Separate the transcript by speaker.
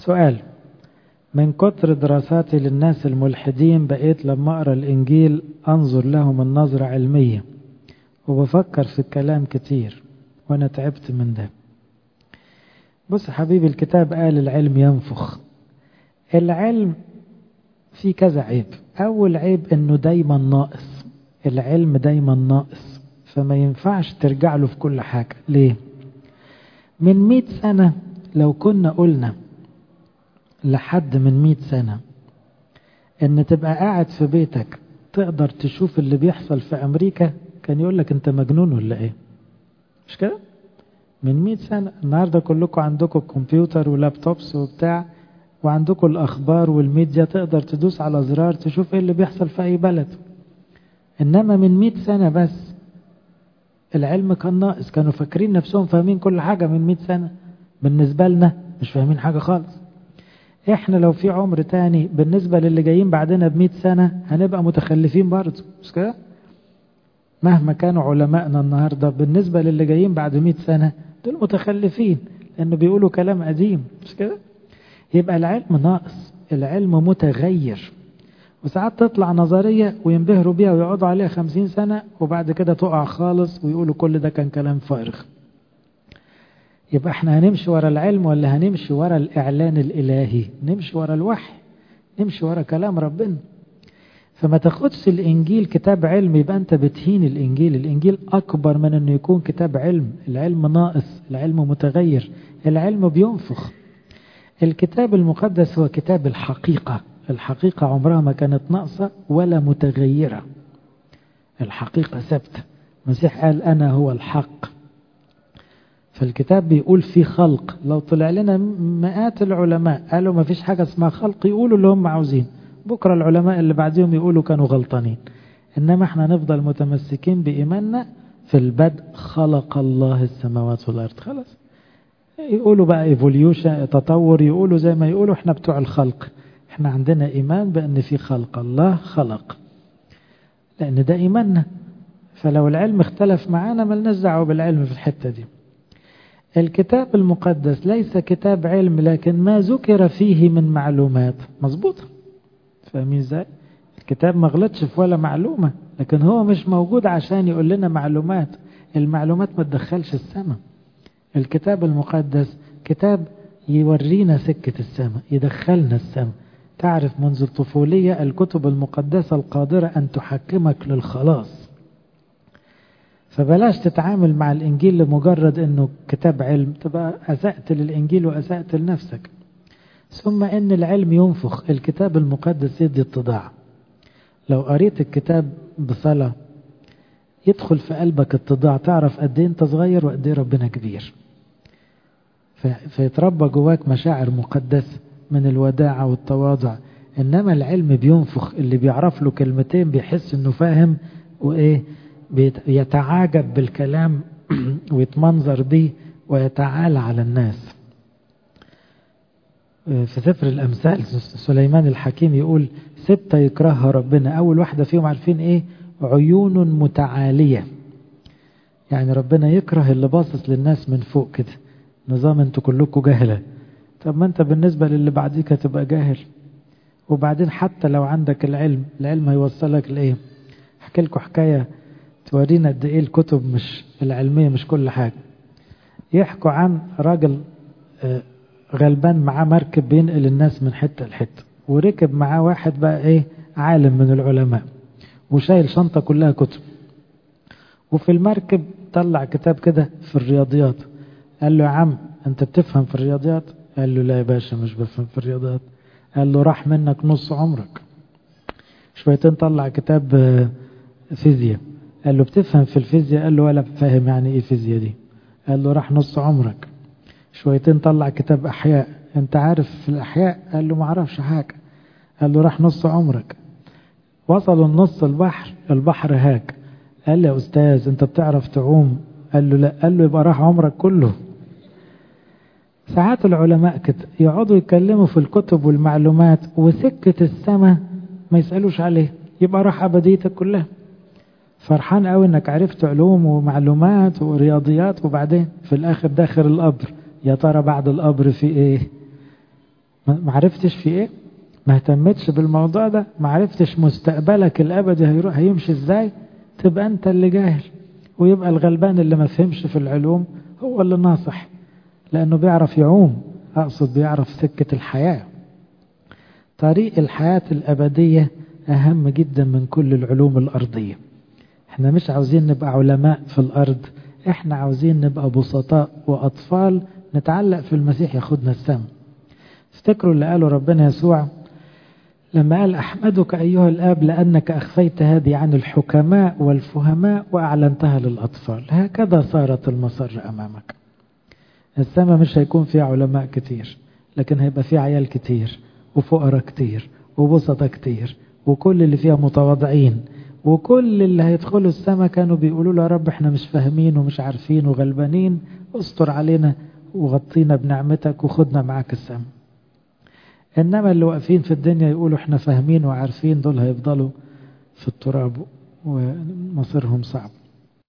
Speaker 1: سؤال من كتر دراساتي للناس الملحدين بقيت لما أقرأ الإنجيل أنظر لهم النظرة علمية وبفكر في الكلام كتير وأنا تعبت من ده بص حبيبي الكتاب قال العلم ينفخ العلم في كذا عيب أول عيب أنه دايما ناقص العلم دايما ناقص فما ينفعش ترجع له في كل حاجة ليه من مئة سنة لو كنا قلنا لحد من مئة سنة ان تبقى قاعد في بيتك تقدر تشوف اللي بيحصل في امريكا كان يقول لك انت مجنون ولا ايه مش كده من مئة سنة النهاردة كلكم عندكم كمبيوتر ولابتوبس وبتاع وعندكم الاخبار والميديا تقدر تدوس على زرار تشوف ايه اللي بيحصل في اي بلد انما من مئة سنة بس العلم كان ناقص كانوا فاكرين نفسهم فاهمين كل حاجة من مئة سنة بالنسبة لنا مش فاهمين حاجة خالص احنا لو في عمر تاني بالنسبة للي جايين بعدنا بمئة سنة هنبقى متخلفين برضه مش كده مهما كانوا علمائنا النهاردة بالنسبة للي جايين بعد مئة سنة دول متخلفين لأنه بيقولوا كلام قديم مش كده يبقى العلم ناقص العلم متغير وساعات تطلع نظرية وينبهروا بيها ويقعدوا عليها خمسين سنة وبعد كده تقع خالص ويقولوا كل ده كان كلام فارغ يبقى احنا هنمشي ورا العلم ولا هنمشي ورا الإعلان الإلهي نمشي ورا الوحي نمشي ورا كلام ربنا فما تاخدش الإنجيل كتاب علم يبقى أنت بتهين الإنجيل الإنجيل أكبر من أنه يكون كتاب علم العلم ناقص العلم متغير العلم بينفخ الكتاب المقدس هو كتاب الحقيقة الحقيقة عمرها ما كانت ناقصة ولا متغيرة الحقيقة ثابتة المسيح قال أنا هو الحق فالكتاب بيقول في خلق لو طلع لنا مئات العلماء قالوا ما فيش حاجة اسمها خلق يقولوا اللي هم عاوزين بكرة العلماء اللي بعدهم يقولوا كانوا غلطانين إنما احنا نفضل متمسكين بإيماننا في البدء خلق الله السماوات والأرض خلاص يقولوا بقى ايفوليوشن تطور يقولوا زي ما يقولوا احنا بتوع الخلق احنا عندنا ايمان بان في خلق الله خلق لان ده ايماننا فلو العلم اختلف معانا ملناش دعوه بالعلم في الحته دي الكتاب المقدس ليس كتاب علم لكن ما ذكر فيه من معلومات مظبوط فاهمين ازاي الكتاب ما غلطش في ولا معلومه لكن هو مش موجود عشان يقول لنا معلومات المعلومات ما تدخلش السماء الكتاب المقدس كتاب يورينا سكة السماء يدخلنا السماء تعرف منذ الطفولية الكتب المقدسة القادرة أن تحكمك للخلاص فبلاش تتعامل مع الإنجيل لمجرد أنه كتاب علم تبقى أسأت للإنجيل وأسأت لنفسك ثم أن العلم ينفخ الكتاب المقدس يدي اتضاع لو قريت الكتاب بصلاة يدخل في قلبك اتضاع تعرف قد ايه انت صغير وقد ايه ربنا كبير فيتربى جواك مشاعر مقدسة من الوداعة والتواضع إنما العلم بينفخ اللي بيعرف له كلمتين بيحس إنه فاهم وإيه يتعاجب بالكلام ويتمنظر بيه ويتعالى على الناس في سفر الأمثال سليمان الحكيم يقول ستة يكرهها ربنا أول واحدة فيهم عارفين إيه عيون متعالية يعني ربنا يكره اللي باصص للناس من فوق كده نظام انتوا كلكم جهلة طب ما انت بالنسبة للي بعديك هتبقى جاهل وبعدين حتى لو عندك العلم العلم هيوصلك لإيه احكي لكم حكاية تورينا قد ايه الكتب مش العلمية مش كل حاجة يحكوا عن راجل غلبان معاه مركب بينقل الناس من حتة لحتة وركب معاه واحد بقى ايه عالم من العلماء وشايل شنطة كلها كتب وفي المركب طلع كتاب كده في الرياضيات قال له يا عم انت بتفهم في الرياضيات قال له لا يا باشا مش بفهم في الرياضيات قال له راح منك نص عمرك شويتين طلع كتاب فيزياء قال له بتفهم في الفيزياء قال له ولا فاهم يعني ايه فيزياء دي قال له راح نص عمرك شويتين طلع كتاب احياء انت عارف في الاحياء قال له ما اعرفش حاجه قال له راح نص عمرك وصلوا النص البحر البحر هاك قال له يا أستاذ أنت بتعرف تعوم قال له لا قال له يبقى راح عمرك كله ساعات العلماء كده يقعدوا يتكلموا في الكتب والمعلومات وسكة السماء ما يسألوش عليه يبقى راح أبديتك كلها فرحان قوي انك عرفت علوم ومعلومات ورياضيات وبعدين في الاخر داخل القبر يا ترى بعد القبر في ايه ما عرفتش في ايه ما اهتمتش بالموضوع ده ما عرفتش مستقبلك الابدي هيروح هيمشي ازاي تبقى انت اللي جاهل ويبقى الغلبان اللي ما فهمش في العلوم هو اللي ناصح لانه بيعرف يعوم اقصد بيعرف سكة الحياة طريق الحياة الابدية اهم جدا من كل العلوم الارضية احنا مش عاوزين نبقى علماء في الارض احنا عاوزين نبقى بسطاء واطفال نتعلق في المسيح ياخدنا السماء افتكروا اللي قاله ربنا يسوع لما قال أحمدك أيها الآب لأنك أخفيت هذه عن الحكماء والفهماء وأعلنتها للأطفال هكذا صارت المسر أمامك السماء مش هيكون فيها علماء كتير لكن هيبقى فيها عيال كتير وفقراء كتير وبسطة كتير وكل اللي فيها متواضعين وكل اللي هيدخلوا السماء كانوا بيقولوا له يا رب احنا مش فاهمين ومش عارفين وغلبانين استر علينا وغطينا بنعمتك وخدنا معاك السماء إنما اللي واقفين في الدنيا يقولوا احنا فاهمين وعارفين دول هيفضلوا في التراب ومصيرهم صعب